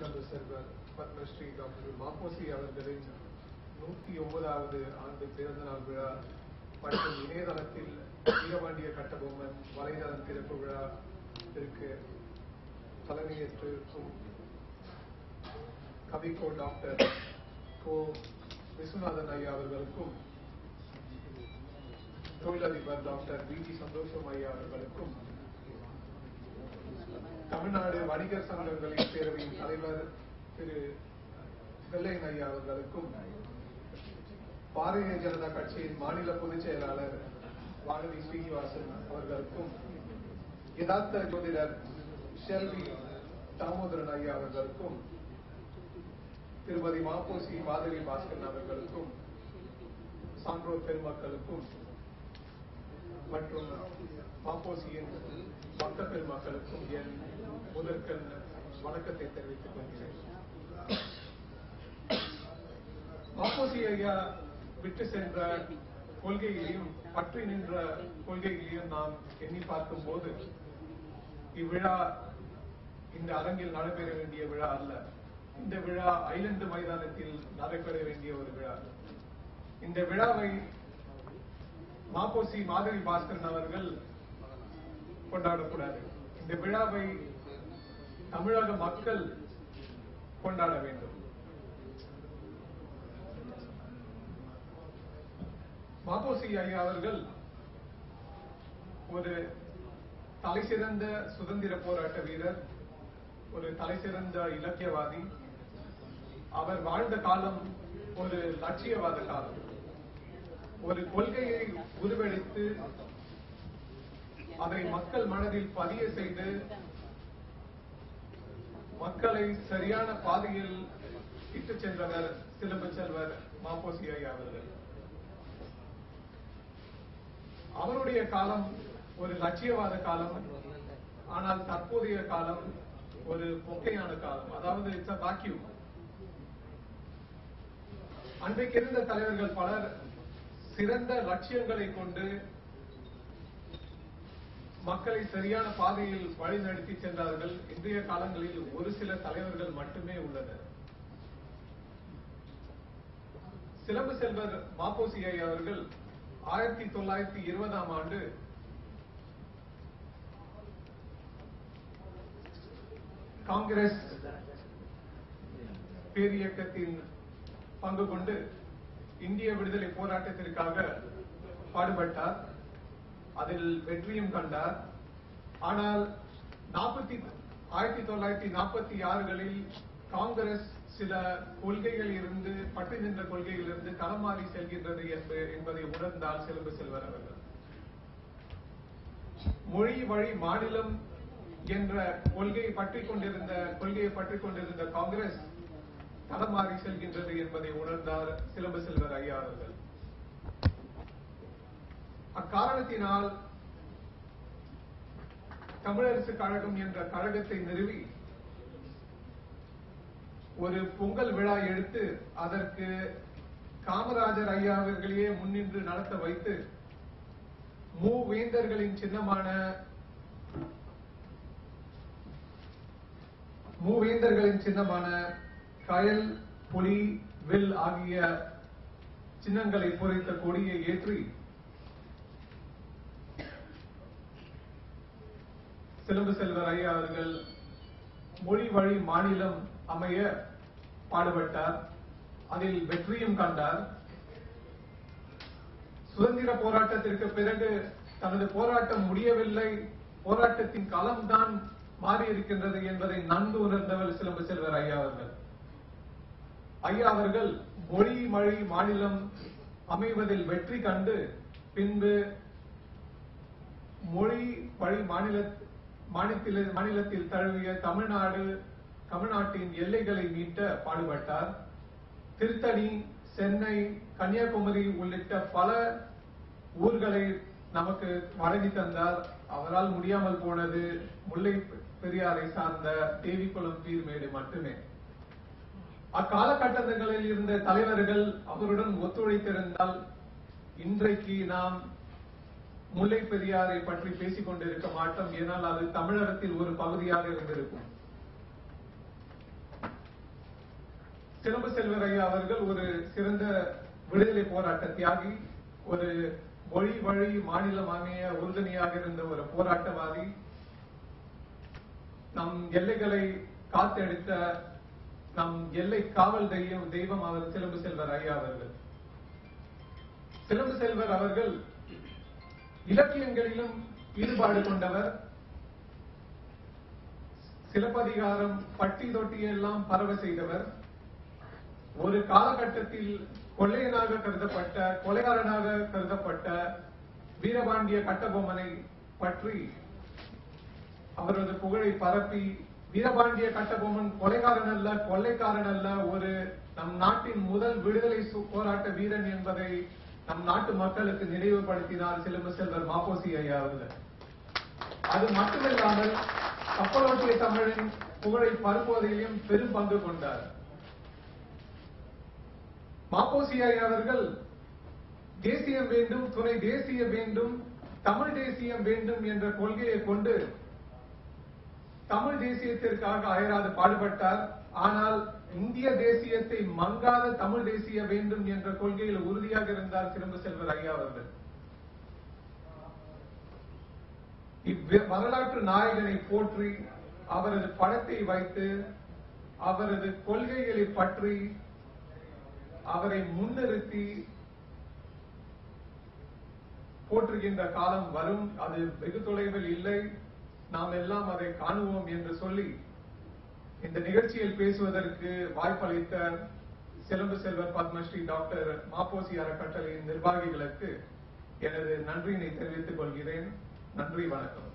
சிறந்த செல்வர் பத்மஸ்ரீ டாக்டர் மாப்போசி அவர்களின் நூத்தி ஒன்பதாவது ஆண்டு பிறந்த நாள் விழா மற்றும் இணையதளத்தில் வீரபாண்டிய கட்டபொம்மன் வலைதளம் திறப்பு விழாவிற்கு தலைமையேற்றுக்கும் கவிக்கோ டாக்டர் கோ விஸ்வநாதன் ஐயா அவர்களுக்கும் தொழிலதிபர் டாக்டர் வி டி சந்தோஷம் ஐயா அவர்களுக்கும் தமிழ்நாடு வணிகர் சங்கங்களின் பேரவையின் தலைவர் திரு வெள்ளையன் ஐயா அவர்களுக்கும் பாரதிய ஜனதா கட்சியின் மாநில பொதுச் செயலாளர் வானதி ஸ்ரீனிவாசன் அவர்களுக்கும் யதார்த்த ஜோதிடர் ஷெல்வி தாமோதரன் ஐயா அவர்களுக்கும் திருமதி மாப்போசி மாதவி பாஸ்கரன் அவர்களுக்கும் சான்றோர் பெருமக்களுக்கும் மற்றும் மாப்போசியின் பக்த பெருமக்களுக்கும் என் முதற்கண் வணக்கத்தை தெரிவித்துக் கொள்கிறேன் மாப்போசி ஐயா விட்டு சென்ற கொள்கைகளையும் பற்றி நின்ற கொள்கைகளையும் நாம் எண்ணி பார்க்கும் போது இவ்விழா இந்த அரங்கில் நடைபெற வேண்டிய விழா அல்ல இந்த விழா ஐலந்து மைதானத்தில் நடைபெற வேண்டிய ஒரு விழா இந்த விழாவை மாப்போசி மாதவி பாஸ்கரன் அவர்கள் கொண்டாடக்கூடாது இந்த விழாவை தமிழக மக்கள் கொண்டாட வேண்டும் மாப்போசி ஐயா அவர்கள் ஒரு தலைசிறந்த சுதந்திர போராட்ட வீரர் ஒரு தலைசிறந்த இலக்கியவாதி அவர் வாழ்ந்த காலம் ஒரு லட்சியவாத காலம் ஒரு கொள்கையை உருவெடுத்து அதை மக்கள் மனதில் பதிய செய்து மக்களை சரியான பாதையில் இட்டுச் சென்றவர் சிலம்பு செல்வர் மாப்போசி ஐயா அவர்கள் அவருடைய காலம் ஒரு லட்சியவாத காலம் ஆனால் தற்போதைய காலம் ஒரு பொக்கையான காலம் அதாவது இட்ஸ் அ வாக்கியூம் அன்றைக்கு இருந்த தலைவர்கள் பலர் சிறந்த லட்சியங்களை கொண்டு மக்களை சரியான பாதையில் வழிநடத்தி சென்றார்கள் இன்றைய காலங்களில் ஒரு சில தலைவர்கள் மட்டுமே உள்ளனர் சிலம்பு செல்வர் மாப்போசி ஐயா அவர்கள் ஆயிரத்தி தொள்ளாயிரத்தி இருபதாம் ஆண்டு காங்கிரஸ் பேரியக்கத்தின் பங்கு கொண்டு இந்திய விடுதலை போராட்டத்திற்காக பாடுபட்டார் அதில் வெற்றியும் கண்டார் ஆனால் நாற்பத்தி ஆயிரத்தி தொள்ளாயிரத்தி நாற்பத்தி ஆறுகளில் காங்கிரஸ் சில கொள்கைகள் இருந்து பற்றி நின்ற கொள்கையில் இருந்து களமாறி செல்கின்றது என்ப- என்பதை உணர்ந்தால் சிலம்பு செல்வர் அவர்கள் மொழி வழி மாநிலம் என்ற கொள்கையை பற்றி கொண்டிருந்த கொள்கையை பற்றி கொண்டிருந்த காங்கிரஸ் தடமாறி செல்கின்றது என்பதை உணர்ந்தார் சிலம்பு செல்வர் ஐயா அவர்கள் அக்காரணத்தினால் தமிழரசு கழகம் என்ற கழகத்தை நிறுவி ஒரு பொங்கல் விழா எடுத்து அதற்கு காமராஜர் ஐயா அவர்களையே முன்னின்று நடத்த வைத்து மூவேந்தர்களின் சின்னமான மூவேந்தர்களின் சின்னமான கயல் புலி வில் ஆகிய சின்னங்களை பொறித்த கொடியை ஏற்றி சிலம்பு செல்வர் ஐயா அவர்கள் மொழி வழி மாநிலம் அமைய பாடுபட்டார் அதில் வெற்றியும் கண்டார் சுதந்திர போராட்டத்திற்கு பிறகு தனது போராட்டம் முடியவில்லை போராட்டத்தின் களம்தான் மாறி இருக்கின்றது என்பதை நன்கு உணர்ந்தவர் சிலம்பு செல்வர் ஐயா அவர்கள் ஐயா அவர்கள் மொழி மொழி மாநிலம் அமைவதில் வெற்றி கண்டு பின்பு மொழி வழி மாநில மாநிலத்தில் மாநிலத்தில் தழுவிய தமிழ்நாடு தமிழ்நாட்டின் எல்லைகளை மீட்ட பாடுபட்டார் திருத்தணி சென்னை கன்னியாகுமரி உள்ளிட்ட பல ஊர்களை நமக்கு வழங்கி தந்தார் அவரால் முடியாமல் போனது முல்லை பெரியாரை சார்ந்த தேவிக்குளம் பீர்மேடு மட்டுமே அக்காலகட்டங்களில் இருந்த தலைவர்கள் அவருடன் ஒத்துழைத்திருந்தால் இன்றைக்கு நாம் முல்லை பெரியாரை பற்றி பேசிக் கொண்டிருக்க மாட்டோம் ஏனால் அது தமிழகத்தில் ஒரு பகுதியாக இருந்திருக்கும் சிலம்பு செல்வர் ஐயா அவர்கள் ஒரு சிறந்த விடுதலை போராட்ட தியாகி ஒரு மொழி வழி மாநிலம் அமைய உறுதுணையாக இருந்த ஒரு போராட்டவாதி நம் எல்லைகளை காத்தெடுத்த நம் எல்லை காவல் தெய்வம் தெய்வம் அவர் சிலம்பு செல்வர் ஐயா அவர்கள் சிலம்பு செல்வர் அவர்கள் இலக்கியங்களிலும் ஈடுபாடு கொண்டவர் சிலப்பதிகாரம் பட்டி தொட்டி எல்லாம் பரவ செய்தவர் ஒரு காலகட்டத்தில் கொள்ளையனாக கருதப்பட்ட கொலைகாரனாக கருதப்பட்ட வீரபாண்டிய கட்டபொம்மனை பற்றி அவரது புகழை பரப்பி வீரபாண்டிய கட்டபொம்மன் கொலைகாரன் அல்ல கொள்ளைக்காரன் அல்ல ஒரு நம் நாட்டின் முதல் விடுதலை சு- போராட்ட வீரன் என்பதை நம் நாட்டு மக்களுக்கு நினைவுபடுத்தினார் சிலம்பு செல்வர் மாப்போசி ஐயா அவர்கள் அது மட்டுமில்லாமல் கப்பலோட்டிய தமிழின் புகழை பரப்புவதிலும் பெரும் பங்கு கொண்டார் மாப்போசி ஐயா அவர்கள் தேசியம் வேண்டும் துணை தேசியம் வேண்டும் தமிழ் தேசியம் வேண்டும் என்ற கொள்கையை கொண்டு தமிழ் தேசியத்திற்காக அயராது பாடுபட்டார் ஆனால் இந்திய தேசியத்தை மங்காத தமிழ் தேசிய வேண்டும் என்ற கொள்கையில் உறுதியாக இருந்தார் சிலம்பு செல்வர் ஐயா அவர்கள் இவ்வ- வரலாற்று நாயகனை போற்றி அவரது படத்தை வைத்து அவரது கொள்கைகளை பற்றி அவரை முன்னிறுத்தி போற்றுகின்ற காலம் வரும் அது வெகு தொலைவில் இல்லை நாம் எல்லாம் அதை காணுவோம் என்று சொல்லி இந்த நிகழ்ச்சியில் பேசுவதற்கு வாய்ப்பளித்த சிலம்பு செல்வர் பத்மஸ்ரீ டாக்டர் மாப்போசி அறக்கட்டளையின் நிர்வாகிகளுக்கு எனது நன்றியினை தெரிவித்துக் கொள்கிறேன் நன்றி வணக்கம்